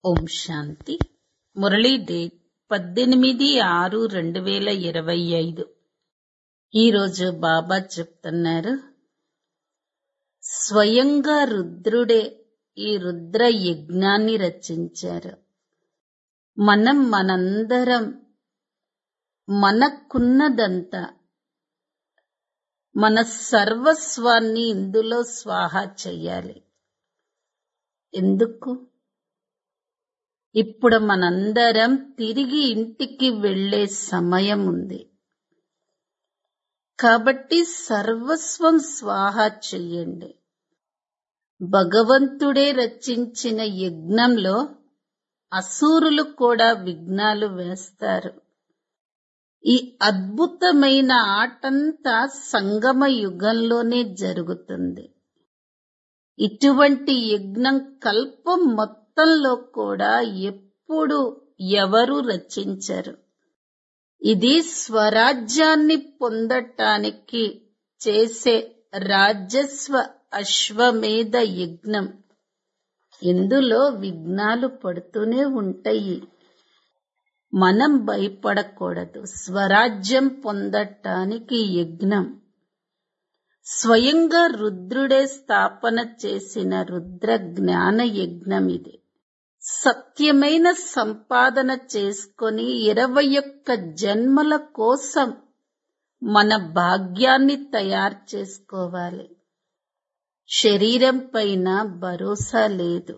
ఓం శాంతి Murali date పద్దెనిమిది ఆరు రెండు వేల ఇరవై ఐదు ఈరోజు బాబా చెప్తున్నారు స్వయంగా రుద్రుడే ఈ రుద్ర యజ్ఞాన్ని రచించారు మనం మనందరం మనకున్నదంతా మన సర్వస్వాన్ని ఇందులో స్వాహా చెయ్యాలి ఎందుకు ఇప్పుడు మనందరం తిరిగి ఇంటికి వెళ్ళే సమయం ఉంది కాబట్టి సర్వస్వం స్వాహ చెయ్యండి భగవంతుడే రచించిన యజ్ఞంలో అసూరులు కూడా విఘ్నాలు వేస్తారు ఈ అద్భుతమైన ఆటంతా సంగమ యుగంలోనే జరుగుతుంది ఇటువంటి యజ్ఞం కల్పం మొత్తంలో కూడా ఎప్పుడు ఎవరు రచించరు ఇది స్వరాజ్యాన్ని పొందటానికి చేసే రాజస్వ అశ్వమేధ యజ్ఞం ఇందులో విఘ్నాలు పడుతూనే ఉంటాయి మనం భయపడకూడదు స్వరాజ్యం పొందటానికి యజ్ఞం స్వయంగా రుద్రుడే స్థాపన చేసిన రుద్ర జ్ఞాన యజ్ఞం ఇది సత్యమైన సంపాదన చేసుకొని ఇరవై ఒక్క జన్మల కోసం మన భాగ్యాన్ని తయారు చేసుకోవాలి శరీరం పైన భరోసా లేదు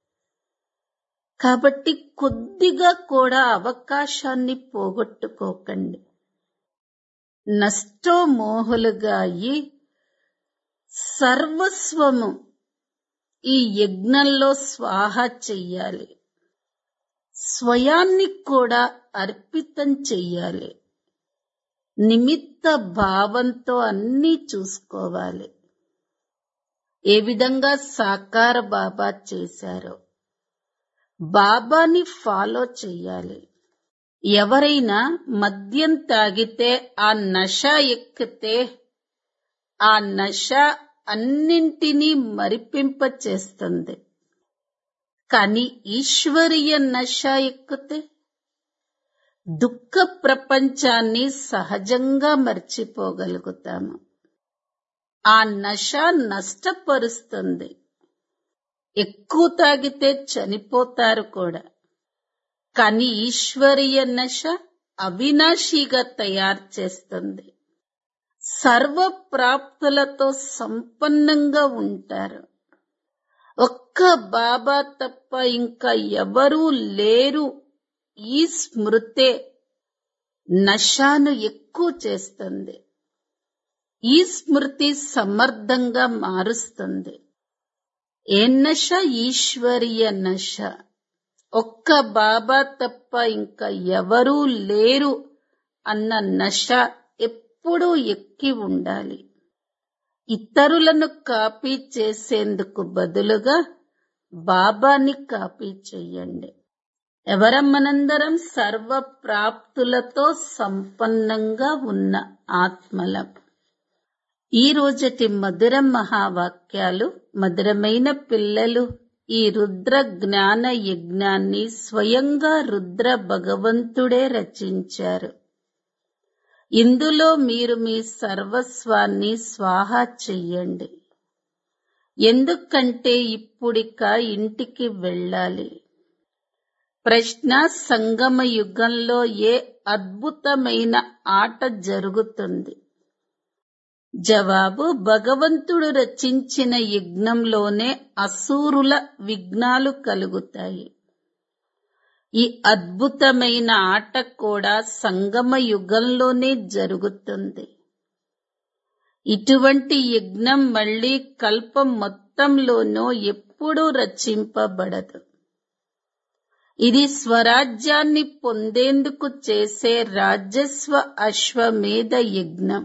కాబట్టి కొద్దిగా కూడా అవకాశాన్ని పోగొట్టుకోకండి నష్టోమోహులుగా అయి సర్వస్వము ఈ యజ్ఞంలో స్వాహ చెయ్యాలి స్వయాన్ని కూడా అర్పితం చెయ్యాలి నిమిత్త భావంతో అన్నీ చూసుకోవాలి ఏ విధంగా సాకార బాబా చేశారో బాబాని ఫాలో చెయ్యాలి ఎవరైనా మద్యం తాగితే ఆ నష ఎక్కితే ఆ నష అన్నింటినీ మరిపింప చేస్తుంది కానీ ఈశ్వరీయ నష ఎక్కితే దుఃఖ ప్రపంచాన్ని సహజంగా మర్చిపోగలుగుతాము ఆ నష నష్టపరుస్తుంది ఎక్కువ తాగితే చనిపోతారు కూడా కానీ ఈశ్వరీయ నశ అవినాశిగా తయారు చేస్తుంది సర్వ ప్రాప్తులతో సంపన్నంగా ఉంటారు ఒక్క బాబా తప్ప ఇంకా ఎవరూ లేరు ఈ స్మృతే నశాను ఎక్కువ చేస్తుంది ఈ స్మృతి సమర్థంగా మారుస్తుంది ఏ నశ ఈశ్వరీయ నశ ఒక్క బాబా తప్ప ఇంకా ఎవరూ లేరు అన్న నశ ఎప్పుడూ ఎక్కి ఉండాలి ఇతరులను కాపీ చేసేందుకు బదులుగా బాబాని కాపీ చెయ్యండి ఎవరం మనందరం సర్వ ప్రాప్తులతో సంపన్నంగా ఉన్న ఆత్మలం ఈ రోజటి మధుర మహావాక్యాలు మధురమైన పిల్లలు ఈ రుద్ర జ్ఞాన యజ్ఞాన్ని స్వయంగా రుద్ర భగవంతుడే రచించారు ఇందులో మీరు మీ సర్వస్వాన్ని స్వాహా చెయ్యండి ఎందుకంటే ఇప్పుడిక ఇంటికి వెళ్ళాలి ప్రశ్న సంగమ యుగంలో ఏ అద్భుతమైన ఆట జరుగుతుంది జవాబు భగవంతుడు రచించిన యజ్ఞంలోనే అసూరుల విఘ్నాలు కలుగుతాయి ఈ అద్భుతమైన ఆట కూడా సంగమ యుగంలోనే జరుగుతుంది ఇటువంటి యజ్ఞం మళ్ళీ కల్పం మొత్తంలోనూ ఎప్పుడూ రచింపబడదు ఇది స్వరాజ్యాన్ని పొందేందుకు చేసే రాజస్వ అశ్వమేధ యజ్ఞం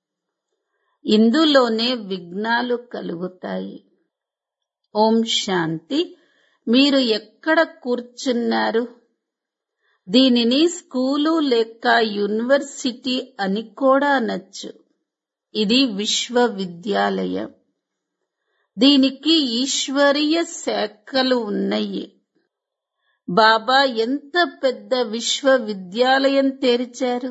ఇందులోనే విఘ్నాలు కలుగుతాయి ఓం శాంతి మీరు ఎక్కడ కూర్చున్నారు దీనిని స్కూలు లేక యూనివర్సిటీ అని కూడా అనొచ్చు ఇది విశ్వవిద్యాలయం దీనికి ఈశ్వరీయ శాఖలు ఉన్నాయి బాబా ఎంత పెద్ద విశ్వవిద్యాలయం తెరిచారు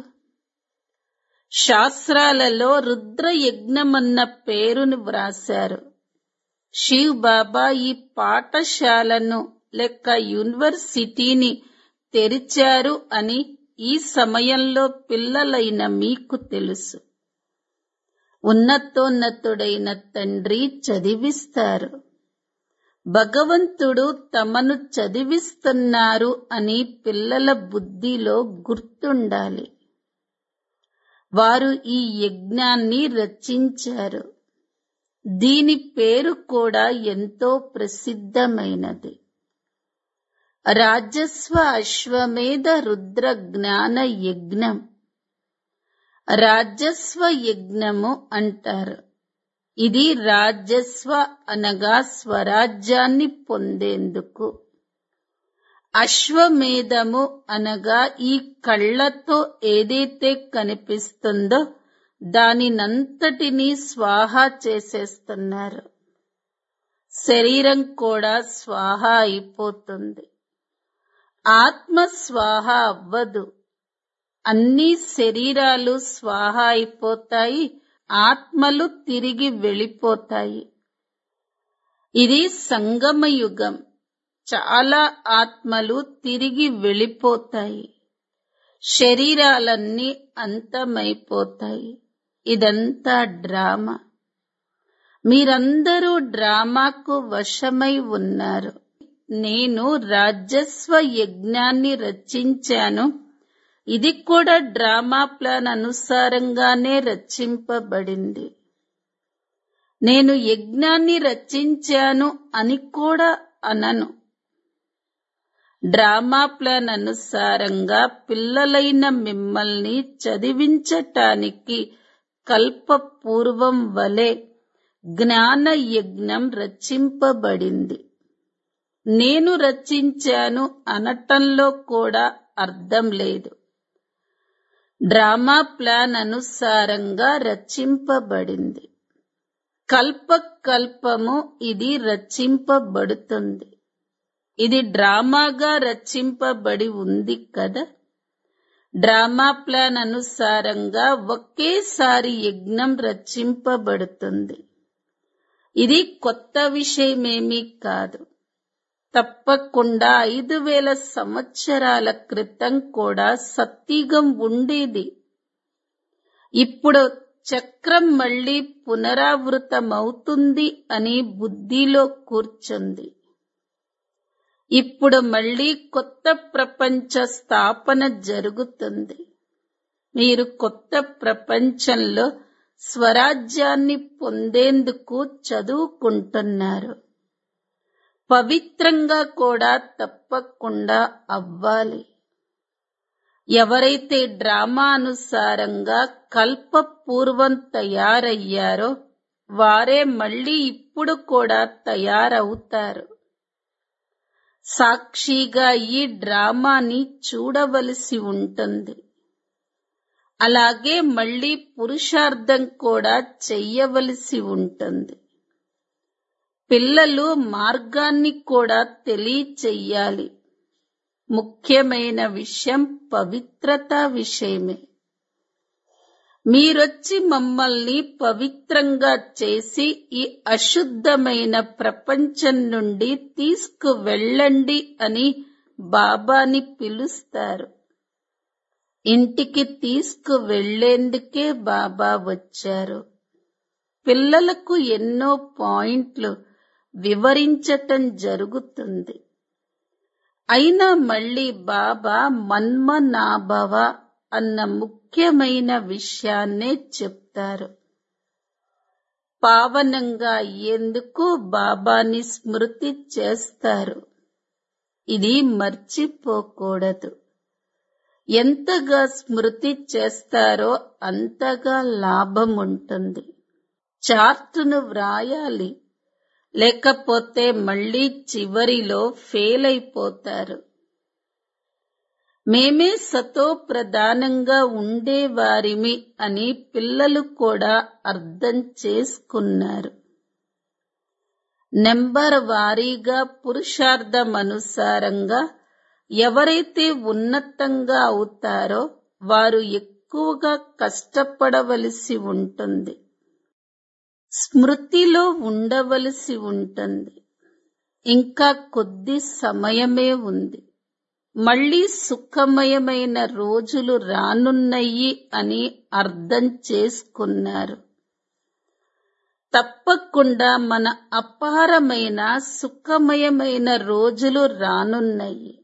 శాస్త్రాలలో రుద్ర యజ్ఞమన్న పేరును వ్రాశారు శివ్ బాబా ఈ పాఠశాలను లేక యూనివర్సిటీని తెరిచారు అని ఈ సమయంలో పిల్లలైన మీకు తెలుసు ఉన్నతోన్నతుడైన తండ్రి చదివిస్తారు భగవంతుడు తమను చదివిస్తున్నారు అని పిల్లల బుద్ధిలో గుర్తుండాలి వారు ఈ యజ్ఞాన్ని రచించారు దీని పేరు కూడా ఎంతో ప్రసిద్ధమైనది రాజస్వ అశ్వమేధ రుద్ర జ్ఞాన యజ్ఞం రాజస్వ యజ్ఞము అంటారు ఇది రాజస్వ అనగా స్వరాజ్యాన్ని పొందేందుకు అశ్వమేధము అనగా ఈ కళ్ళతో ఏదైతే కనిపిస్తుందో దానినంతటినీ స్వాహా చేసేస్తున్నారు శరీరం కూడా స్వాహ అయిపోతుంది ఆత్మ స్వాహ అవ్వదు అన్ని శరీరాలు స్వాహ అయిపోతాయి ఆత్మలు తిరిగి వెళ్ళిపోతాయి ఇది సంగమ యుగం చాలా ఆత్మలు తిరిగి వెళ్ళిపోతాయి శరీరాలన్నీ అంతమైపోతాయి ఇదంతా డ్రామా మీరందరూ డ్రామాకు వశమై ఉన్నారు నేను రాజస్వ యజ్ఞాన్ని రచించాను ఇది కూడా డ్రామా ప్లాన్ అనుసారంగానే రచింపబడింది నేను యజ్ఞాన్ని రచించాను అని కూడా అనను డ్రామా ప్లాన్ అనుసారంగా పిల్లలైన మిమ్మల్ని చదివించటానికి కల్పపూర్వం వలె జ్ఞాన యజ్ఞం రచింపబడింది నేను రచించాను అనటంలో కూడా అర్థం లేదు డ్రామా ప్లాన్ అనుసారంగా రచింపబడింది కల్ప కల్పము ఇది రచింపబడుతుంది ఇది డ్రామాగా రచింపబడి ఉంది కదా డ్రామా ప్లాన్ అనుసారంగా ఒకేసారి యజ్ఞం రచింపబడుతుంది ఇది కొత్త విషయమేమీ కాదు తప్పకుండా ఐదు వేల సంవత్సరాల క్రితం కూడా సత్యుగం ఉండేది ఇప్పుడు చక్రం మళ్ళీ పునరావృతమవుతుంది అని బుద్ధిలో కూర్చుంది ఇప్పుడు మళ్ళీ కొత్త ప్రపంచ స్థాపన జరుగుతుంది మీరు కొత్త ప్రపంచంలో స్వరాజ్యాన్ని పొందేందుకు చదువుకుంటున్నారు పవిత్రంగా కూడా తప్పకుండా అవ్వాలి ఎవరైతే డ్రామా అనుసారంగా కల్పపూర్వం తయారయ్యారో వారే మళ్ళీ ఇప్పుడు కూడా తయారవుతారు సాక్షిగా ఈ డ్రామాని చూడవలసి ఉంటుంది అలాగే మళ్ళీ పురుషార్థం కూడా చెయ్యవలసి ఉంటుంది పిల్లలు మార్గాన్ని కూడా తెలియచెయ్యాలి ముఖ్యమైన విషయం పవిత్రత విషయమే మీరొచ్చి మమ్మల్ని పవిత్రంగా చేసి ఈ అశుద్ధమైన ప్రపంచం నుండి తీసుకు వెళ్ళండి అని బాబాని పిలుస్తారు ఇంటికి తీసుకు వెళ్లేందుకే బాబా వచ్చారు పిల్లలకు ఎన్నో పాయింట్లు వివరించటం జరుగుతుంది అయినా మళ్ళీ బాబా మన్మనాభవ అన్న ముఖ్యమైన విషయాన్నే చెప్తారు పావనంగా అయ్యేందుకు బాబాని స్మృతి చేస్తారు ఇది మర్చిపోకూడదు ఎంతగా స్మృతి చేస్తారో అంతగా లాభం ఉంటుంది చార్టును వ్రాయాలి లేకపోతే మళ్ళీ చివరిలో ఫెయిల్ అయిపోతారు మేమే సతో ప్రధానంగా ఉండేవారిమి అని పిల్లలు కూడా అర్థం చేసుకున్నారు నెంబర్ వారీగా పురుషార్థం అనుసారంగా ఎవరైతే ఉన్నతంగా అవుతారో వారు ఎక్కువగా కష్టపడవలసి ఉంటుంది స్మృతిలో ఉండవలసి ఉంటుంది ఇంకా కొద్ది సమయమే ఉంది మళ్ళీ సుఖమయమైన రోజులు రానున్నాయి అని అర్థం చేసుకున్నారు తప్పకుండా మన అపారమైన సుఖమయమైన రోజులు రానున్నాయి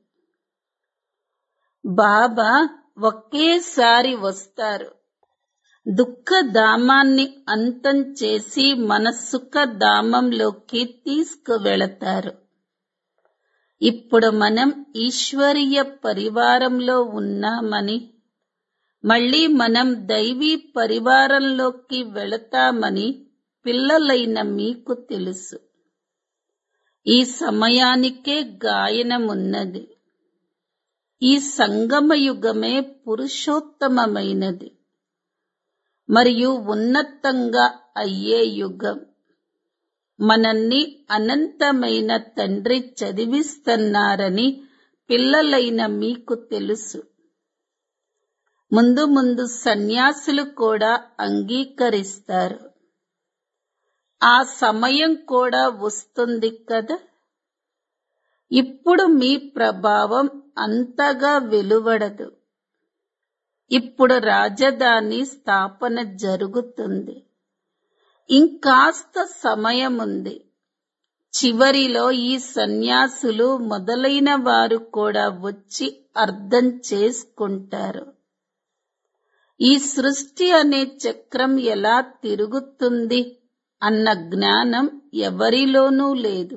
బాబా ఒకేసారి వస్తారు దుఃఖధామాన్ని అంతం చేసి మన సుఖధామంలోకి తీసుకువెళతారు ఇప్పుడు మనం ఈశ్వరీయ పరివారంలో ఉన్నామని మళ్ళీ మనం దైవీ పరివారంలోకి వెళతామని పిల్లలైన మీకు తెలుసు ఈ సమయానికే గాయనమున్నది ఈ సంగమయుగమే పురుషోత్తమమైనది మరియు ఉన్నతంగా అయ్యే యుగం మనల్ని అనంతమైన తండ్రి చదివిస్తున్నారని పిల్లలైన మీకు తెలుసు ముందు ముందు సన్యాసులు కూడా అంగీకరిస్తారు ఆ సమయం కూడా వస్తుంది కదా ఇప్పుడు మీ ప్రభావం అంతగా వెలువడదు ఇప్పుడు రాజధాని స్థాపన జరుగుతుంది ఇంకాస్త సమయం ఉంది చివరిలో ఈ సన్యాసులు మొదలైన వారు కూడా వచ్చి అర్థం చేసుకుంటారు ఈ సృష్టి అనే చక్రం ఎలా తిరుగుతుంది అన్న జ్ఞానం ఎవరిలోనూ లేదు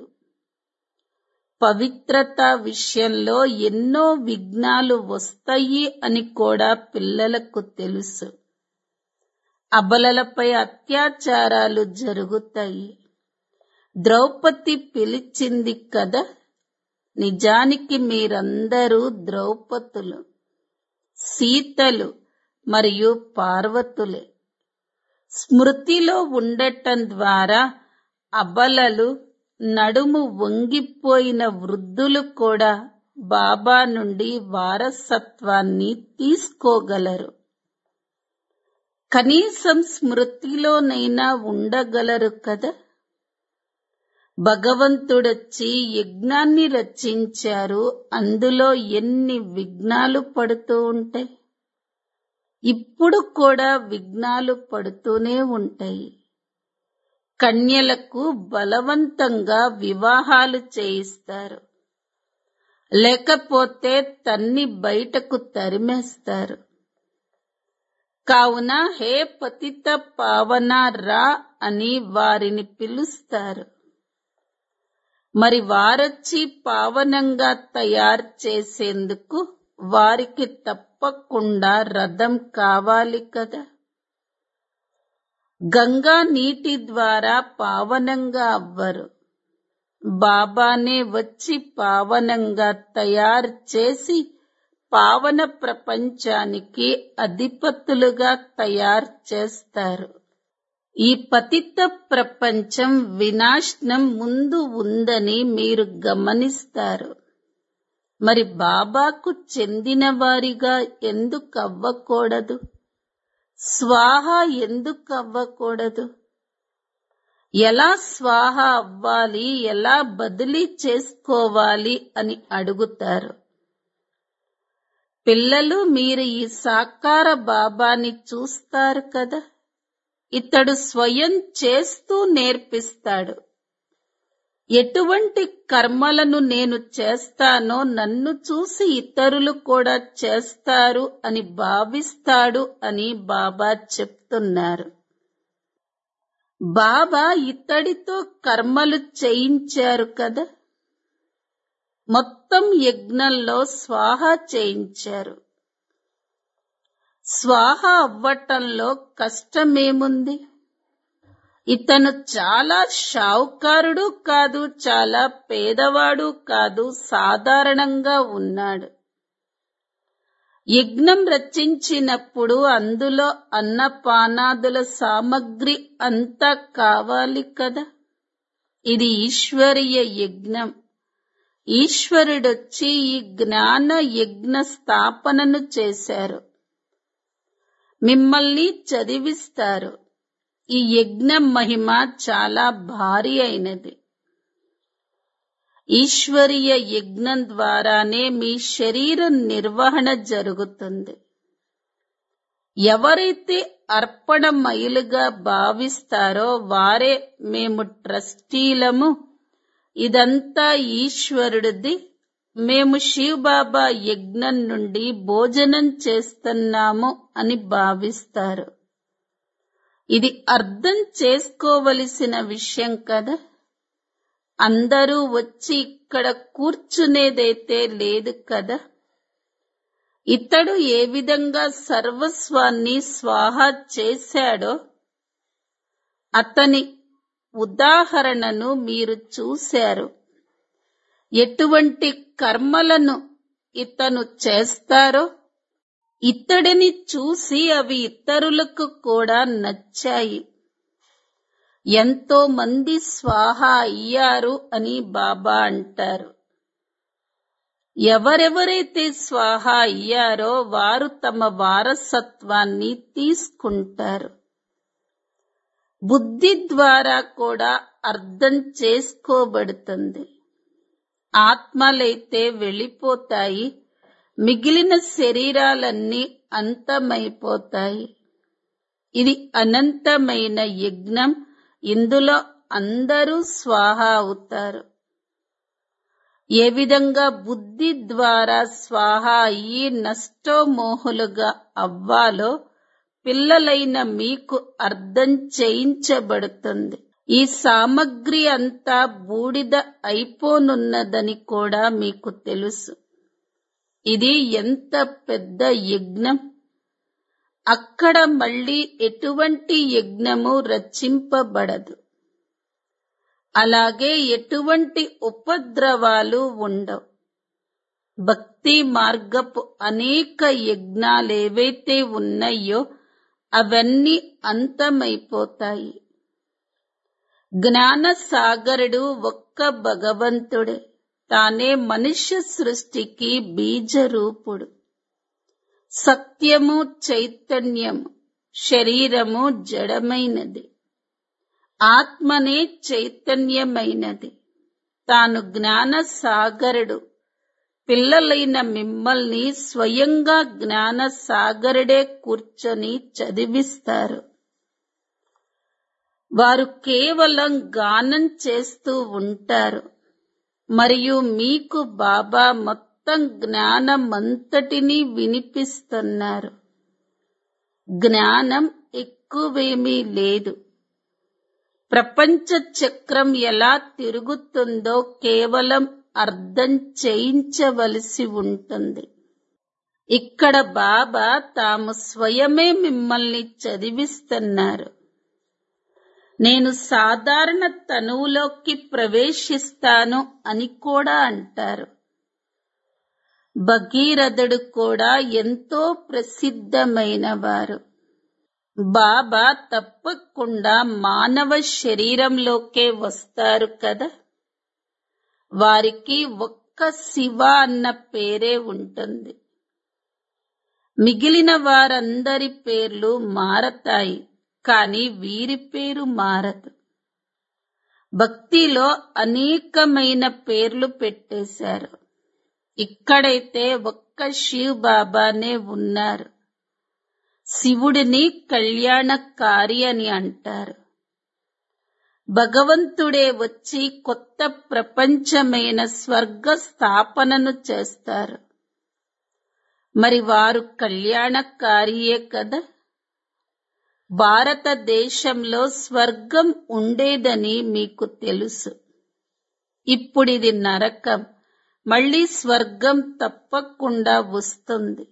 పవిత్రత విషయంలో ఎన్నో విఘ్నాలు వస్తాయి అని కూడా పిల్లలకు తెలుసు అబలలపై అత్యాచారాలు జరుగుతాయి ద్రౌపది పిలిచింది కదా నిజానికి మీరందరూ ద్రౌపదులు సీతలు మరియు పార్వతులే స్మృతిలో ఉండటం ద్వారా అబలలు నడుము వంగిపోయిన వృద్ధులు కూడా బాబా నుండి వారసత్వాన్ని తీసుకోగలరు కనీసం స్మృతిలోనైనా ఉండగలరు కదా భగవంతుడొచ్చి యజ్ఞాన్ని రచించారు అందులో ఎన్ని విఘ్నాలు పడుతూ ఉంటాయి ఇప్పుడు కూడా విఘ్నాలు పడుతూనే ఉంటాయి కన్యలకు బలవంతంగా వివాహాలు చేయిస్తారు లేకపోతే తన్ని బయటకు తరిమేస్తారు కావున హే పతిత పావన రా అని వారిని పిలుస్తారు మరి వారొచ్చి పావనంగా తయారు చేసేందుకు వారికి తప్పకుండా రథం కావాలి కదా గంగా నీటి ద్వారా పావనంగా అవ్వరు బాబానే వచ్చి పావనంగా తయారు చేసి పావన ప్రపంచానికి అధిపతులుగా తయారు చేస్తారు ఈ పతిత ప్రపంచం వినాశనం ముందు ఉందని మీరు గమనిస్తారు మరి బాబాకు చెందిన వారిగా ఎందుకు అవ్వకూడదు స్వాహ ఎందుకు అవ్వకూడదు ఎలా స్వాహ అవ్వాలి ఎలా బదిలీ చేసుకోవాలి అని అడుగుతారు పిల్లలు మీరు ఈ సాకార బాబాని చూస్తారు కదా ఇతడు స్వయం చేస్తూ నేర్పిస్తాడు ఎటువంటి కర్మలను నేను చేస్తానో నన్ను చూసి ఇతరులు కూడా చేస్తారు అని భావిస్తాడు అని బాబా చెప్తున్నారు బాబా ఇతడితో కర్మలు చేయించారు కదా మొత్తం యజ్ఞంలో స్వాహ చేయించారు స్వాహ అవ్వటంలో కష్టమేముంది ఇతను చాలా షావుకారుడు కాదు చాలా పేదవాడు కాదు సాధారణంగా ఉన్నాడు యజ్ఞం రచించినప్పుడు అందులో అన్నపానాదుల సామగ్రి అంతా కావాలి కదా ఇది ఈశ్వరీయ యజ్ఞం ఈశ్వరుడొచ్చి ఈ జ్ఞాన యజ్ఞ స్థాపనను చేశారు మిమ్మల్ని చదివిస్తారు ఈ యజ్ఞం మహిమ చాలా భారీ అయినది ఈశ్వరీయ యజ్ఞం ద్వారానే మీ శరీర నిర్వహణ జరుగుతుంది ఎవరైతే అర్పణమయులుగా భావిస్తారో వారే మేము ట్రస్టీలము ఇదంతా ఈశ్వరుడిది మేము శివబాబా యజ్ఞం నుండి భోజనం చేస్తున్నాము అని భావిస్తారు ఇది అర్థం చేసుకోవలసిన విషయం కదా అందరూ వచ్చి ఇక్కడ కూర్చునేదైతే లేదు కదా ఇతడు ఏ విధంగా సర్వస్వాన్ని స్వాహా చేశాడో అతని ఉదాహరణను మీరు చూశారు ఎటువంటి కర్మలను ఇతను చేస్తారో ఇతడిని చూసి అవి ఇతరులకు కూడా నచ్చాయి ఎంతో మంది స్వాహ అయ్యారు అని బాబా అంటారు ఎవరెవరైతే స్వాహ అయ్యారో వారు తమ వారసత్వాన్ని తీసుకుంటారు బుద్ధి ద్వారా కూడా అర్థం చేసుకోబడుతుంది ఆత్మలైతే వెళ్ళిపోతాయి మిగిలిన శరీరాలన్నీ అంతమైపోతాయి ఇది అనంతమైన యజ్ఞం ఇందులో అందరూ స్వాహ అవుతారు ఏ విధంగా బుద్ధి ద్వారా స్వాహ అయ్యి నష్టోమోహులుగా అవ్వాలో పిల్లలైన మీకు అర్థం చేయించబడుతుంది ఈ సామగ్రి అంతా బూడిద అయిపోనున్నదని కూడా మీకు తెలుసు ఇది ఎంత పెద్ద యజ్ఞం అక్కడ మళ్ళీ ఎటువంటి యజ్ఞము రచింపబడదు అలాగే ఎటువంటి ఉపద్రవాలు ఉండవు భక్తి మార్గపు అనేక యజ్ఞాలేవైతే ఉన్నాయో అవన్నీ అంతమైపోతాయి జ్ఞాన సాగరుడు ఒక్క భగవంతుడే తానే మనుష్య సృష్టికి బీజరూపుడు సత్యము చైతన్యము శరీరము జడమైనది ఆత్మనే చైతన్యమైనది తాను జ్ఞాన సాగరుడు పిల్లలైన మిమ్మల్ని స్వయంగా జ్ఞాన సాగరుడే కూర్చొని చదివిస్తారు వారు కేవలం గానం చేస్తూ ఉంటారు మరియు మీకు బాబా మొత్తం జ్ఞానమంతటినీ వినిపిస్తున్నారు జ్ఞానం ఎక్కువేమీ లేదు ప్రపంచ చక్రం ఎలా తిరుగుతుందో కేవలం అర్థం చేయించవలసి ఉంటుంది ఇక్కడ బాబా తాము స్వయమే మిమ్మల్ని చదివిస్తున్నారు నేను సాధారణ తనువులోకి ప్రవేశిస్తాను అని కూడా అంటారు భగీరథుడు కూడా ఎంతో ప్రసిద్ధమైన వారు బాబా తప్పకుండా మానవ శరీరంలోకే వస్తారు కదా వారికి ఒక్క శివ అన్న పేరే ఉంటుంది మిగిలిన వారందరి పేర్లు మారతాయి కానీ వీరి పేరు మారదు భక్తిలో అనేకమైన పేర్లు పెట్టేశారు ఇక్కడైతే ఒక్క శివ్ బాబానే ఉన్నారు శివుడిని కళ్యాణకారి అని అంటారు భగవంతుడే వచ్చి కొత్త ప్రపంచమైన స్వర్గ స్థాపనను చేస్తారు మరి వారు కళ్యాణకారియే కదా భారతదేశంలో స్వర్గం ఉండేదని మీకు తెలుసు ఇప్పుడిది నరకం మళ్ళీ స్వర్గం తప్పకుండా వస్తుంది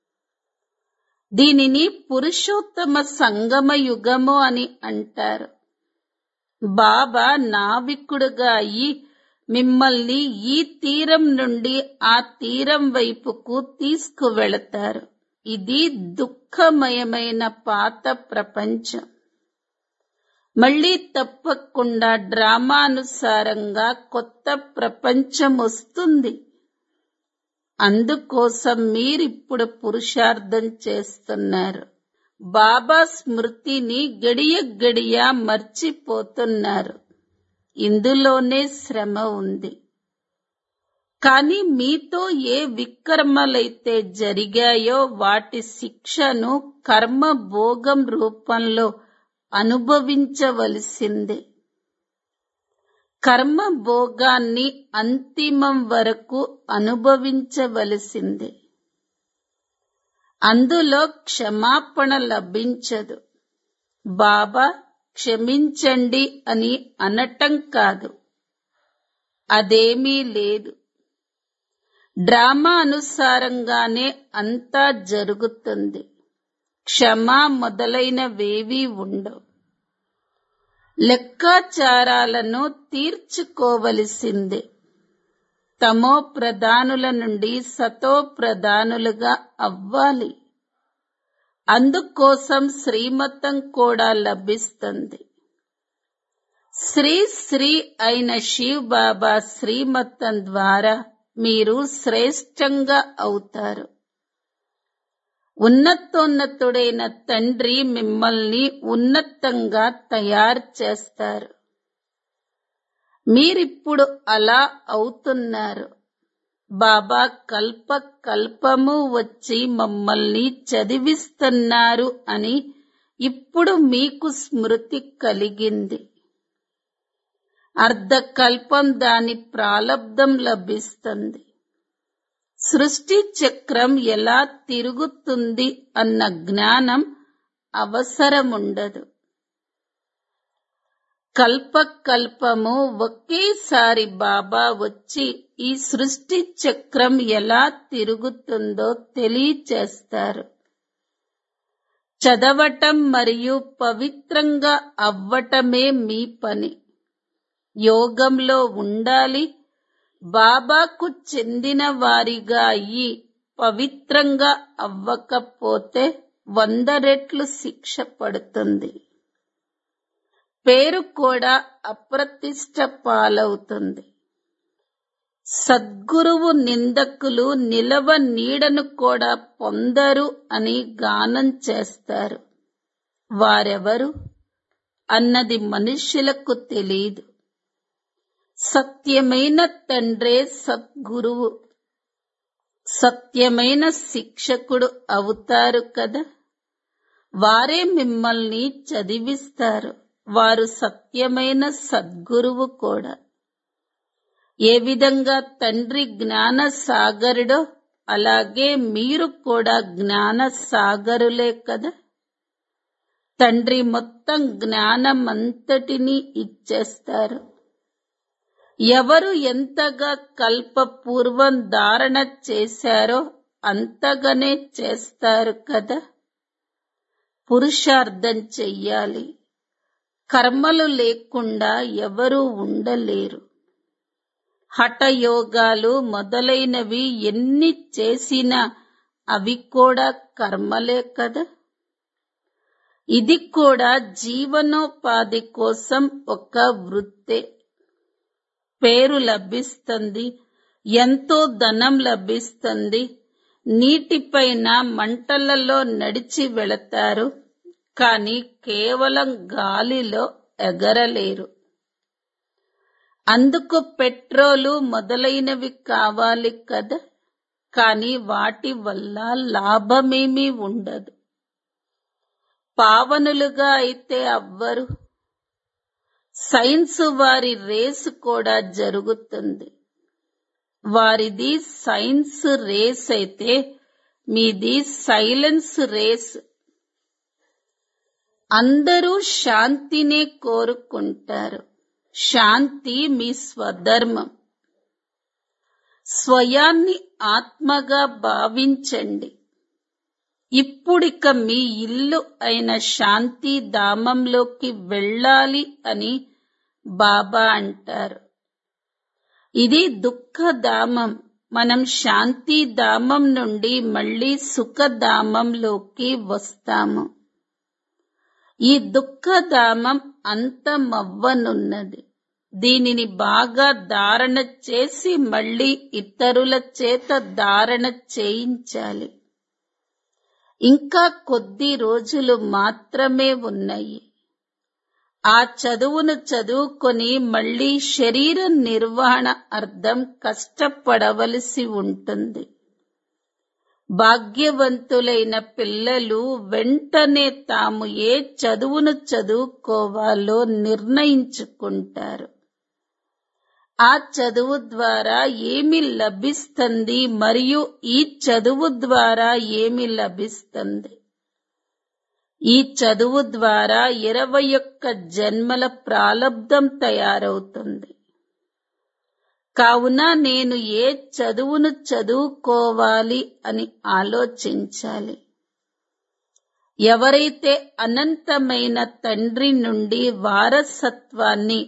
దీనిని పురుషోత్తమ సంగమ యుగము అని అంటారు బాబా నావికుడుగా అయి మిమ్మల్ని ఈ తీరం నుండి ఆ తీరం వైపుకు తీసుకువెళతారు ఇది దుఃఖమయమైన పాత ప్రపంచం మళ్ళీ తప్పకుండా డ్రామానుసారంగా కొత్త ప్రపంచం వస్తుంది అందుకోసం మీరిప్పుడు పురుషార్థం చేస్తున్నారు బాబా స్మృతిని గడియ గడియ మర్చిపోతున్నారు ఇందులోనే శ్రమ ఉంది కానీ మీతో ఏ వికర్మలైతే జరిగాయో వాటి శిక్షను కర్మ భోగం రూపంలో అనుభవించవలసిందే కర్మ భోగాన్ని అంతిమం వరకు అనుభవించవలసిందే అందులో క్షమాపణ లభించదు బాబా క్షమించండి అని అనటం కాదు అదేమీ లేదు డ్రామా అనుసారంగానే అంతా జరుగుతుంది క్షమ మొదలైనవేవీ ఉండవు లెక్కాచారాలను తీర్చుకోవలసిందే తమో ప్రధానుల నుండి సతో ప్రధానులుగా అవ్వాలి అందుకోసం శ్రీమతం కూడా లభిస్తుంది శ్రీ శ్రీ అయిన శివ్ బాబా శ్రీమతం ద్వారా మీరు శ్రేష్టంగా అవుతారు ఉన్నతోన్నతుడైన తండ్రి మిమ్మల్ని ఉన్నతంగా తయారు చేస్తారు మీరిప్పుడు అలా అవుతున్నారు బాబా కల్ప కల్పము వచ్చి మమ్మల్ని చదివిస్తున్నారు అని ఇప్పుడు మీకు స్మృతి కలిగింది అర్ధకల్పం దాని ప్రాలబ్ధం లభిస్తుంది సృష్టి చక్రం ఎలా తిరుగుతుంది అన్న జ్ఞానం అవసరముండదు కల్పకల్పము ఒకేసారి బాబా వచ్చి ఈ సృష్టి చక్రం ఎలా తిరుగుతుందో తెలియచేస్తారు చదవటం మరియు పవిత్రంగా అవ్వటమే మీ పని యోగంలో ఉండాలి బాబాకు చెందిన వారిగా అయ్యి పవిత్రంగా అవ్వకపోతే వంద రెట్లు శిక్ష పడుతుంది పేరు కూడా అప్రతిష్ట పాలవుతుంది సద్గురువు నిందకులు నిలవ నీడను కూడా పొందరు అని గానం చేస్తారు వారెవరు అన్నది మనుష్యులకు తెలియదు సత్యమైన తండ్రే సద్గురువు సత్యమైన శిక్షకుడు అవుతారు కదా వారే మిమ్మల్ని చదివిస్తారు వారు సత్యమైన సద్గురువు కూడా ఏ విధంగా తండ్రి జ్ఞాన సాగరుడో అలాగే మీరు కూడా జ్ఞాన సాగరులే కదా తండ్రి మొత్తం జ్ఞానమంతటినీ ఇచ్చేస్తారు ఎవరు ఎంతగా కల్పపూర్వం ధారణ చేశారో అంతగానే చేస్తారు కదా పురుషార్థం చెయ్యాలి కర్మలు లేకుండా ఎవరూ ఉండలేరు హఠయోగాలు మొదలైనవి ఎన్ని చేసినా అవి కూడా కర్మలే కదా ఇది కూడా జీవనోపాధి కోసం ఒక వృత్తే పేరు లభిస్తుంది ఎంతో ధనం లభిస్తుంది నీటిపైన మంటలలో నడిచి వెళతారు కానీ కేవలం గాలిలో ఎగరలేరు అందుకు పెట్రోలు మొదలైనవి కావాలి కదా కానీ వాటి వల్ల లాభమేమీ ఉండదు పావనులుగా అయితే అవ్వరు సైన్స్ వారి రేసు కూడా జరుగుతుంది వారిది సైన్స్ రేస్ అయితే మీది సైలెన్స్ రేస్ అందరూ శాంతినే కోరుకుంటారు శాంతి మీ స్వధర్మం స్వయాన్ని ఆత్మగా భావించండి ఇప్పుడిక మీ ఇల్లు అయిన శాంతి ధామంలోకి వెళ్ళాలి అని బాబా అంటారు ఇది దుఃఖధామం మనం శాంతి ధామం నుండి మళ్ళీ సుఖధామంలోకి వస్తాము ఈ దుఃఖధామం అంతమవ్వనున్నది దీనిని బాగా ధారణ చేసి మళ్ళీ ఇతరుల చేత ధారణ చేయించాలి ఇంకా కొద్ది రోజులు మాత్రమే ఉన్నాయి ఆ చదువును చదువుకొని మళ్ళీ శరీర నిర్వహణ అర్థం కష్టపడవలసి ఉంటుంది భాగ్యవంతులైన పిల్లలు వెంటనే తాము ఏ చదువును చదువుకోవాలో నిర్ణయించుకుంటారు ఆ చదువు ద్వారా ఏమి లభిస్తుంది మరియు ఈ చదువు ద్వారా ఏమి లభిస్తుంది ఈ చదువు ద్వారా ఇరవై ఒక్క జన్మల ప్రాలబ్ధం తయారవుతుంది కావున నేను ఏ చదువును చదువుకోవాలి అని ఆలోచించాలి ఎవరైతే అనంతమైన తండ్రి నుండి వారసత్వాన్ని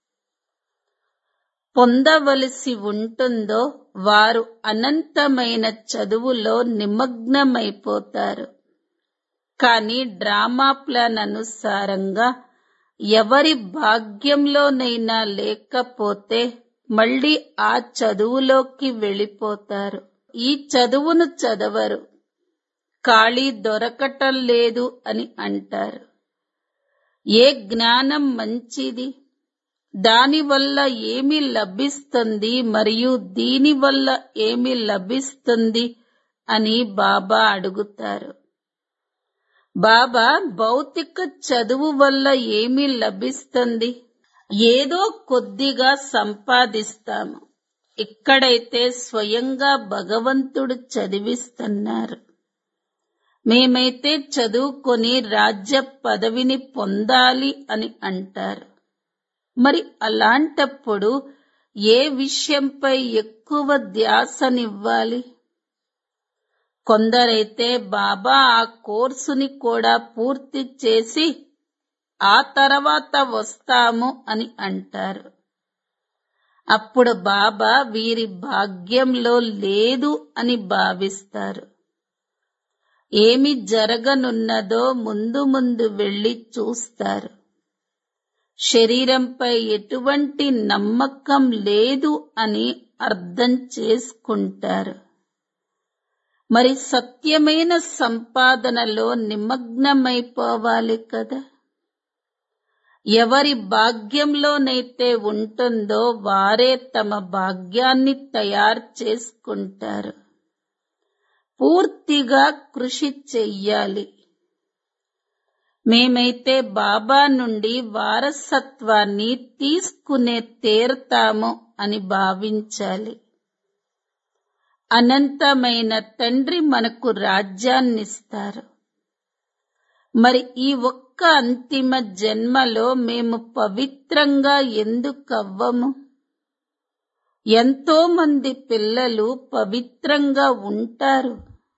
పొందవలసి ఉంటుందో వారు అనంతమైన చదువులో నిమగ్నమైపోతారు కానీ డ్రామా ప్లాన్ అనుసారంగా ఎవరి భాగ్యంలోనైనా లేకపోతే మళ్ళీ ఆ చదువులోకి వెళ్ళిపోతారు ఈ చదువును చదవరు ఖాళీ దొరకటం లేదు అని అంటారు ఏ జ్ఞానం మంచిది దానివల్ల ఏమి లభిస్తుంది మరియు దీనివల్ల ఏమి లభిస్తుంది అని బాబా అడుగుతారు బాబా భౌతిక చదువు వల్ల ఏమి లభిస్తుంది ఏదో కొద్దిగా సంపాదిస్తాము ఇక్కడైతే స్వయంగా భగవంతుడు చదివిస్తున్నారు మేమైతే చదువుకొని రాజ్య పదవిని పొందాలి అని అంటారు మరి అలాంటప్పుడు ఏ విషయంపై ఎక్కువ ధ్యాసనివ్వాలి కొందరైతే బాబా ఆ కోర్సుని కూడా పూర్తి చేసి ఆ తర్వాత వస్తాము అని అంటారు అప్పుడు బాబా వీరి భాగ్యంలో లేదు అని భావిస్తారు ఏమి జరగనున్నదో ముందు ముందు వెళ్లి చూస్తారు శరీరంపై ఎటువంటి నమ్మకం లేదు అని అర్థం చేసుకుంటారు మరి సత్యమైన సంపాదనలో నిమగ్నమైపోవాలి కదా ఎవరి భాగ్యంలోనైతే ఉంటుందో వారే తమ భాగ్యాన్ని తయారు చేసుకుంటారు పూర్తిగా కృషి చెయ్యాలి మేమైతే బాబా నుండి వారసత్వాన్ని తీసుకునే తీరతాము అని భావించాలి అనంతమైన తండ్రి మనకు రాజ్యాన్నిస్తారు మరి ఈ ఒక్క అంతిమ జన్మలో మేము పవిత్రంగా ఎందుకవ్వము ఎంతో మంది పిల్లలు పవిత్రంగా ఉంటారు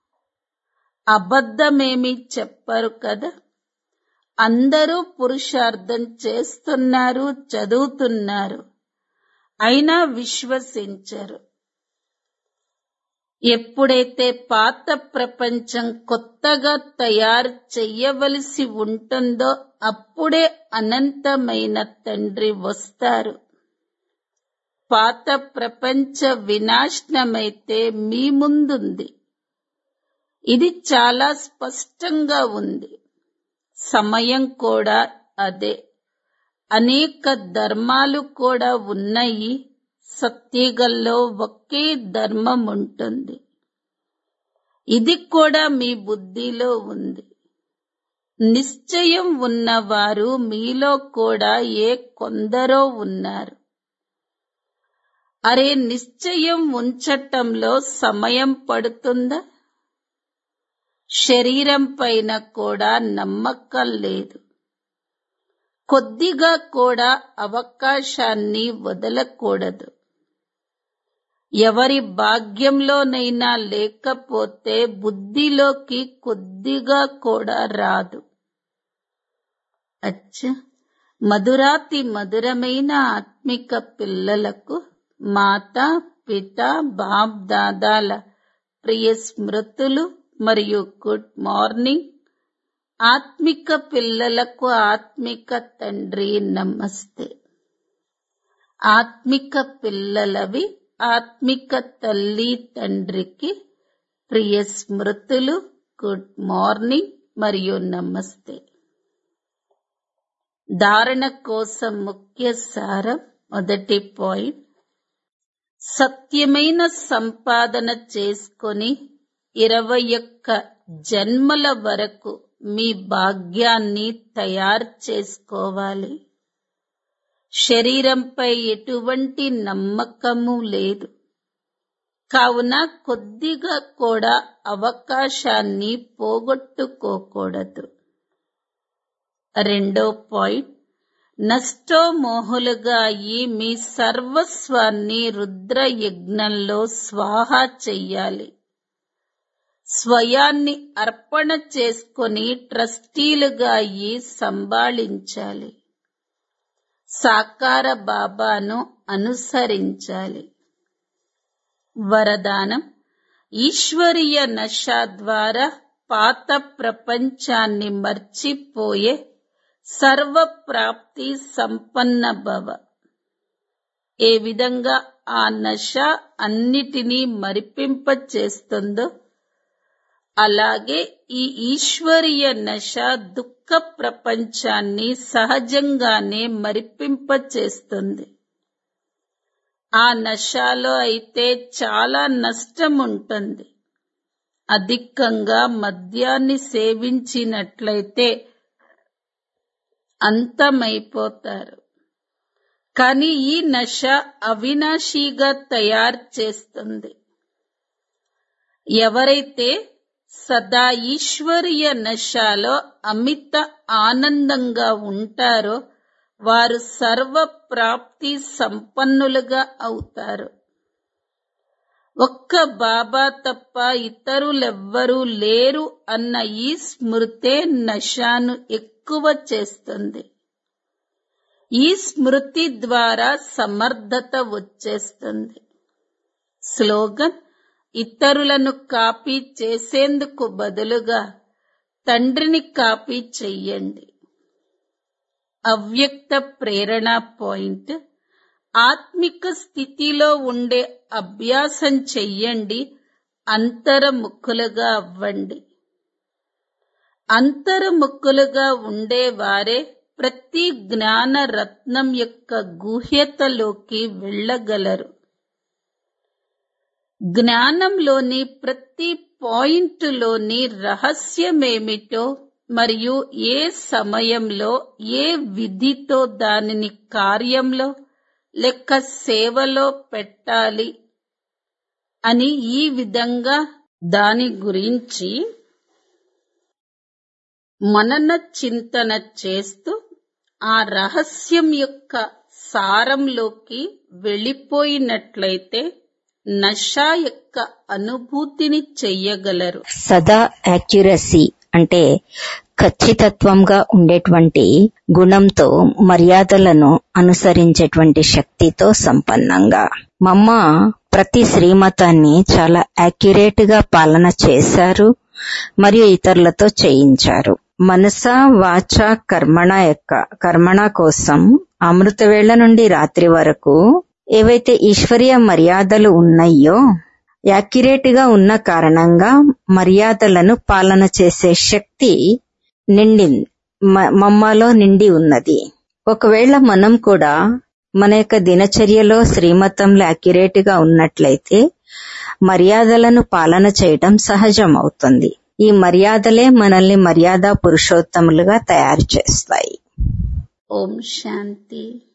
అబద్ధమేమీ చెప్పరు కదా అందరూ పురుషార్థం చేస్తున్నారు చదువుతున్నారు అయినా విశ్వసించరు ఎప్పుడైతే పాత ప్రపంచం కొత్తగా తయారు చెయ్యవలసి ఉంటుందో అప్పుడే అనంతమైన తండ్రి వస్తారు పాత ప్రపంచ వినాశనమైతే మీ ముందుంది ఇది చాలా స్పష్టంగా ఉంది సమయం కూడా అదే అనేక ధర్మాలు కూడా ఉన్నాయి సత్యగల్లో ఒకే ధర్మం ఉంటుంది ఇది కూడా మీ బుద్ధిలో ఉంది నిశ్చయం ఉన్నవారు మీలో కూడా ఏ కొందరో ఉన్నారు అరే నిశ్చయం ఉంచటంలో సమయం పడుతుందా శరీరం పైన కూడా నమ్మకం లేదు కొద్దిగా కూడా అవకాశాన్ని వదలకూడదు ఎవరి భాగ్యంలోనైనా లేకపోతే బుద్ధిలోకి కొద్దిగా కూడా రాదు అచ్చ మధురాతి మధురమైన ఆత్మిక పిల్లలకు మాత పిత బాప్ దాదాల ప్రియ స్మృతులు మరియు గుడ్ మార్నింగ్ ఆత్మిక పిల్లలకు ఆత్మిక తండ్రి నమస్తే ఆత్మిక పిల్లలవి ఆత్మిక తల్లి తండ్రికి ప్రియ స్మృతులు గుడ్ మార్నింగ్ మరియు నమస్తే ధారణ కోసం ముఖ్య సారం మొదటి పాయింట్ సత్యమైన సంపాదన చేసుకొని ఇరవై ఒక్క జన్మల వరకు మీ భాగ్యాన్ని తయారు చేసుకోవాలి శరీరంపై ఎటువంటి నమ్మకము లేదు కావున కొద్దిగా కూడా అవకాశాన్ని పోగొట్టుకోకూడదు రెండో పాయింట్ నష్టోమోహులుగా అయి మీ సర్వస్వాన్ని రుద్ర యజ్ఞంలో స్వాహా చెయ్యాలి స్వయాన్ని అర్పణ చేసుకొని ట్రస్టీలుగా అయి సంభాళించాలి సాకార బాబాను అనుసరించాలి వరదానం ఈశ్వరీయ నశ ద్వారా పాత ప్రపంచాన్ని మర్చిపోయే సర్వప్రాప్తి సంపన్న భవ ఏ విధంగా ఆ నశ అన్నిటినీ మరిపింప చేస్తుందో అలాగే ఈ ఈశ్వరీయ నశ దుఃఖ ప్రపంచాన్ని సహజంగానే మరిపింప చేస్తుంది ఆ నశాలో అయితే చాలా నష్టం ఉంటుంది అధికంగా మద్యాన్ని సేవించినట్లయితే అంతమైపోతారు కానీ ఈ నశ అవినాశిగా తయారు చేస్తుంది ఎవరైతే సదా ఈశ్వరీయ నశాలో అమిత ఆనందంగా ఉంటారో వారు సర్వ ప్రాప్తి సంపన్నులుగా అవుతారు ఒక్క బాబా తప్ప ఇతరులెవ్వరూ లేరు అన్న ఈ స్మృతే నశాను ఎక్కువ చేస్తుంది ఈ స్మృతి ద్వారా సమర్థత వచ్చేస్తుంది స్లోగన్ ఇతరులను కాపీ చేసేందుకు బదులుగా తండ్రిని కాపీ చెయ్యండి అవ్యక్త ప్రేరణ పాయింట్ ఆత్మిక స్థితిలో ఉండే అభ్యాసం చెయ్యండి అంతర్ముఖులుగా అవ్వండి అంతర్ముఖులుగా ఉండేవారే ప్రతి జ్ఞాన రత్నం యొక్క గుహ్యతలోకి వెళ్ళగలరు జ్ఞానంలోని ప్రతి పాయింట్లోని రహస్యమేమిటో మరియు ఏ సమయంలో ఏ విధితో దానిని కార్యంలో లెక్క సేవలో పెట్టాలి అని ఈ విధంగా దాని గురించి మనన చింతన చేస్తూ ఆ రహస్యం యొక్క సారంలోకి వెళ్ళిపోయినట్లయితే నష యొక్క అనుభూతిని చెయ్యగలరు సదా యాక్యురసీ అంటే ఖచ్చితత్వంగా ఉండేటువంటి గుణంతో మర్యాదలను అనుసరించేటువంటి శక్తితో సంపన్నంగా మమ్మ ప్రతి శ్రీమతాన్ని చాలా యాక్యురేట్ గా పాలన చేశారు మరియు ఇతరులతో చేయించారు మనస వాచ కర్మణ యొక్క కర్మణ కోసం అమృతవేళ నుండి రాత్రి వరకు ఏవైతే ఈశ్వరీయ మర్యాదలు ఉన్నాయో యాక్యురేట్ గా ఉన్న కారణంగా మర్యాదలను పాలన చేసే శక్తి నిండి మమ్మలో నిండి ఉన్నది ఒకవేళ మనం కూడా మన యొక్క దినచర్యలో శ్రీమతంలో యాక్యురేట్ గా ఉన్నట్లయితే మర్యాదలను పాలన చేయటం సహజం అవుతుంది ఈ మర్యాదలే మనల్ని మర్యాద పురుషోత్తములుగా తయారు చేస్తాయి ఓం శాంతి